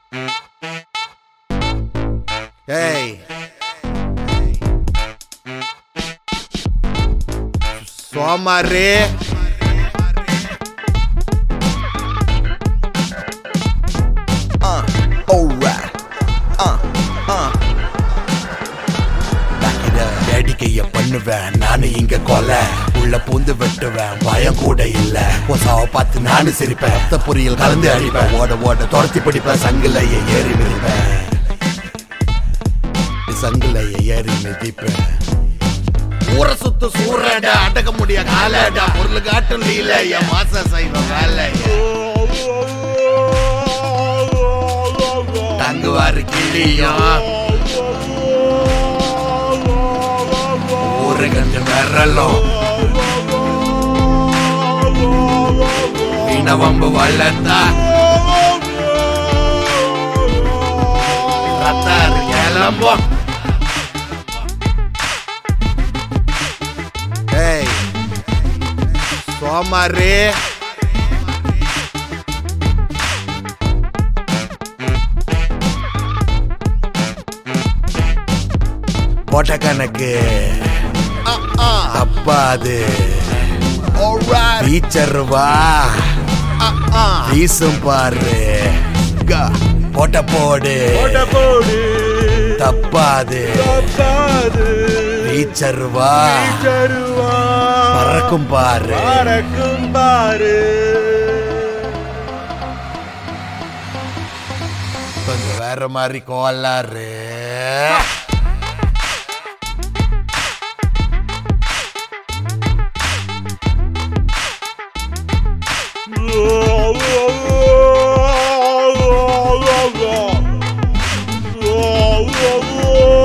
ஏய் சோமாரி Uh, alright. Uh, uh. வேடிக்கைய பண்ணுவேன் நானு இங்க கொலை உள்ள பூந்து வெட்டுவேன் பயம் கூட இல்ல ஒசாவ பார்த்து நானு சிரிப்பேன் ரத்த பொரியல் கலந்து அடிப்பேன் ஓட ஓட துரத்தி பிடிப்பேன் சங்கிலைய ஏறி மிதிப்பேன் சங்கிலைய ஏறி மிதிப்பேன் ஊர சுத்து சூறடா அடக்க முடிய காலடா பொருள் காட்டும் லீல என் மாச செய்வ வேலை தங்குவாரு கிளியும் ஊரு கண்டு விரலும் வீணவம்பு வளர்த்தா ரத்தாரு கிளம்பும் ஏய் சோமாரி போட்ட கணக்கு தப்பாது டீச்சர் வா வீசும் பாரு க- போட்ட போடு போடு தப்பாது தப்பாது டீச்சர் வா தருவா பறக்கும் பாரு பறக்கும் பாரு கொஞ்சம் வேற மாதிரி கோளாறு Oh,